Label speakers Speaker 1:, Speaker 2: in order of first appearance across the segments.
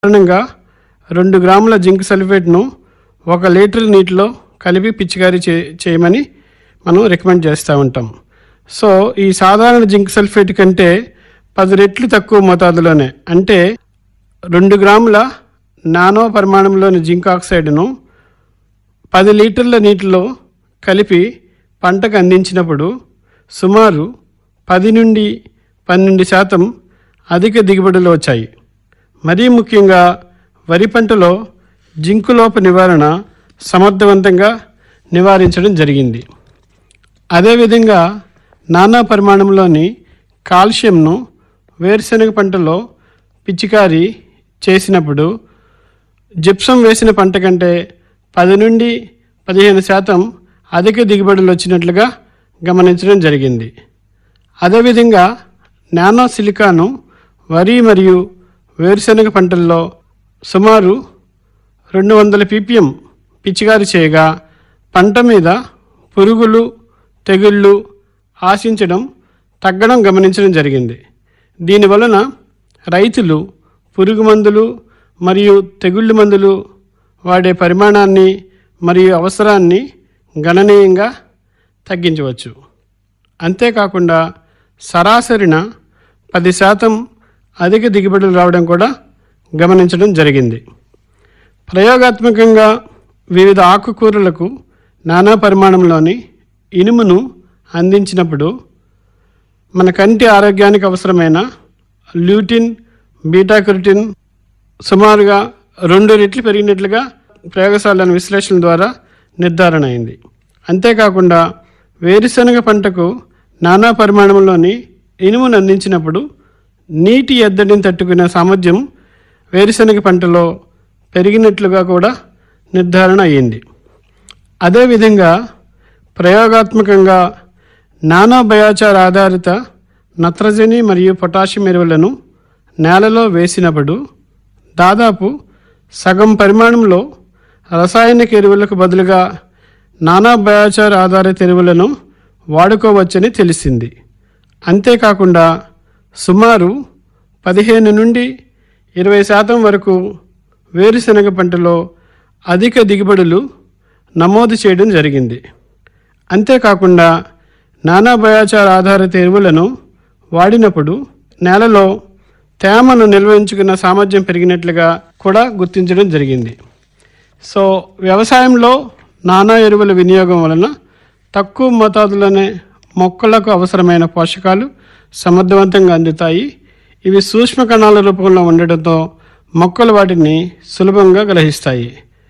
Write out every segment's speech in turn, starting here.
Speaker 1: సాధారణంగా రెండు గ్రాముల జింక్ సల్ఫేట్ను ఒక లీటర్ నీటిలో కలిపి పిచికారీ చే చేయమని మనం రికమెండ్ చేస్తూ ఉంటాం సో ఈ సాధారణ జింక్ సల్ఫేట్ కంటే పది రెట్లు తక్కువ మోతాదులోనే అంటే రెండు గ్రాముల నానో పరిమాణంలోని జింక్ ఆక్సైడ్ను పది లీటర్ల నీటిలో కలిపి పంటకు అందించినప్పుడు సుమారు పది నుండి పన్నెండు శాతం అధిక దిగుబడులు వచ్చాయి మరీ ముఖ్యంగా వరి పంటలో జింకు లోప నివారణ సమర్థవంతంగా నివారించడం జరిగింది అదేవిధంగా నానా పరిమాణంలోని కాల్షియంను వేరుశనగ పంటలో పిచికారీ చేసినప్పుడు జిప్సం వేసిన పంట కంటే పది నుండి పదిహేను శాతం అధిక దిగుబడులు వచ్చినట్లుగా గమనించడం జరిగింది అదేవిధంగా నానో సిలికాను వరి మరియు వేరుశనగ పంటల్లో సుమారు రెండు వందల పీపీఎం పిచికారి చేయగా పంట మీద పురుగులు తెగుళ్ళు ఆశించడం తగ్గడం గమనించడం జరిగింది దీనివలన రైతులు పురుగు మందులు మరియు తెగుళ్ళు మందులు వాడే పరిమాణాన్ని మరియు అవసరాన్ని గణనీయంగా తగ్గించవచ్చు అంతేకాకుండా సరాసరిన పది శాతం అధిక దిగుబడులు రావడం కూడా గమనించడం జరిగింది ప్రయోగాత్మకంగా వివిధ ఆకుకూరలకు నానా పరిమాణంలోని ఇనుమును అందించినప్పుడు మన కంటి ఆరోగ్యానికి అవసరమైన ల్యూటిన్ బీటాకృటిన్ సుమారుగా రెండు రెట్లు పెరిగినట్లుగా ప్రయోగశాలలోని విశ్లేషణ ద్వారా నిర్ధారణ అయింది అంతేకాకుండా వేరుశనగ పంటకు నానా పరిమాణంలోని ఇనుమును అందించినప్పుడు నీటి ఎద్దడిని తట్టుకునే సామర్థ్యం వేరుశనగ పంటలో పెరిగినట్లుగా కూడా నిర్ధారణ అయ్యింది అదేవిధంగా ప్రయోగాత్మకంగా నానో బయోచార్ ఆధారిత నత్రజని మరియు పొటాషియం ఎరువులను నేలలో వేసినప్పుడు దాదాపు సగం పరిమాణంలో రసాయనిక ఎరువులకు బదులుగా నానా బయోచార్ ఆధారిత ఎరువులను వాడుకోవచ్చని తెలిసింది అంతేకాకుండా సుమారు పదిహేను నుండి ఇరవై శాతం వరకు వేరుశనగ పంటలో అధిక దిగుబడులు నమోదు చేయడం జరిగింది అంతేకాకుండా నానా బయోచార్ ఆధారిత ఎరువులను వాడినప్పుడు నేలలో తేమను నిల్వ ఉంచుకున్న సామర్థ్యం పెరిగినట్లుగా కూడా గుర్తించడం జరిగింది సో వ్యవసాయంలో నానా ఎరువుల వినియోగం వలన తక్కువ మోతాదులోనే మొక్కలకు అవసరమైన పోషకాలు సమర్థవంతంగా అందుతాయి ఇవి సూక్ష్మ కణాల రూపంలో ఉండడంతో మొక్కలు వాటిని సులభంగా గ్రహిస్తాయి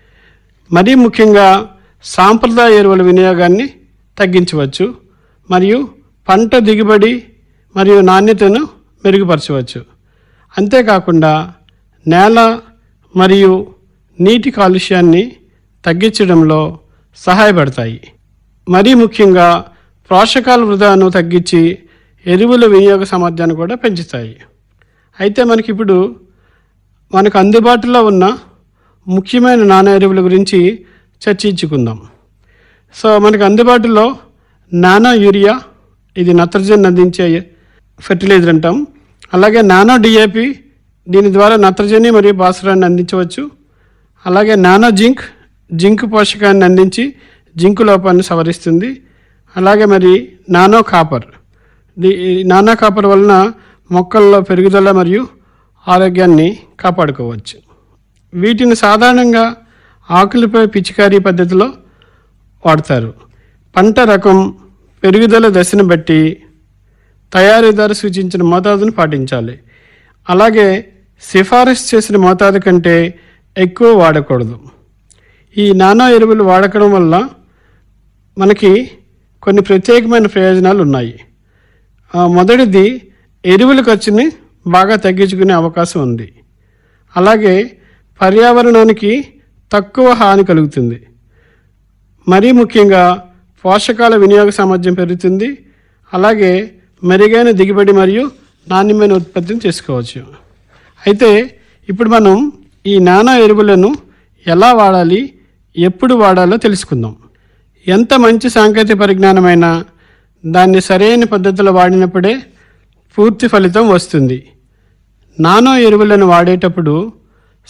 Speaker 1: మరీ ముఖ్యంగా సాంప్రదాయ ఎరువుల వినియోగాన్ని తగ్గించవచ్చు మరియు పంట దిగుబడి మరియు నాణ్యతను మెరుగుపరచవచ్చు అంతేకాకుండా నేల మరియు నీటి కాలుష్యాన్ని తగ్గించడంలో సహాయపడతాయి మరీ ముఖ్యంగా పోషకాల వృధాను తగ్గించి ఎరువుల వినియోగ సామర్థ్యాన్ని కూడా పెంచుతాయి అయితే మనకిప్పుడు మనకు అందుబాటులో ఉన్న ముఖ్యమైన నానా ఎరువుల గురించి చర్చించుకుందాం సో మనకు అందుబాటులో నానో యూరియా ఇది నత్రజని అందించే ఫెర్టిలైజర్ అంటాం అలాగే నానో డిఏపి దీని ద్వారా నత్రజని మరియు భాస్వరాన్ని అందించవచ్చు అలాగే నానో జింక్ జింక్ పోషకాన్ని అందించి జింక్ లోపాన్ని సవరిస్తుంది అలాగే మరి నానో కాపర్ ది- ఈ నానో కాపర్ వలన మొక్కల్లో పెరుగుదల మరియు ఆరోగ్యాన్ని కాపాడుకోవచ్చు వీటిని సాధారణంగా ఆకులపై పిచికారీ పద్ధతిలో వాడతారు పంట రకం పెరుగుదల దశను బట్టి తయారీదారు సూచించిన మోతాదును పాటించాలి అలాగే సిఫారసు చేసిన మోతాదు కంటే ఎక్కువ వాడకూడదు ఈ నానో ఎరువులు వాడకడం వల్ల మనకి కొన్ని ప్రత్యేకమైన ప్రయోజనాలు ఉన్నాయి ఆ, మొదటిది ఎరువుల ఖర్చుని బాగా తగ్గించుకునే అవకాశం ఉంది అలాగే పర్యావరణానికి తక్కువ హాని కలుగుతుంది మరీ ముఖ్యంగా పోషకాల వినియోగ సామర్థ్యం పెరుగుతుంది అలాగే మెరుగైన దిగుబడి మరియు నాణ్యమైన ఉత్పత్తిని చేసుకోవచ్చు అయితే ఇప్పుడు మనం ఈ నానా ఎరువులను ఎలా వాడాలి ఎప్పుడు వాడాలో తెలుసుకుందాం ఎంత మంచి సాంకేతిక పరిజ్ఞానమైనా దాన్ని సరైన పద్ధతిలో వాడినప్పుడే పూర్తి ఫలితం వస్తుంది నానో ఎరువులను వాడేటప్పుడు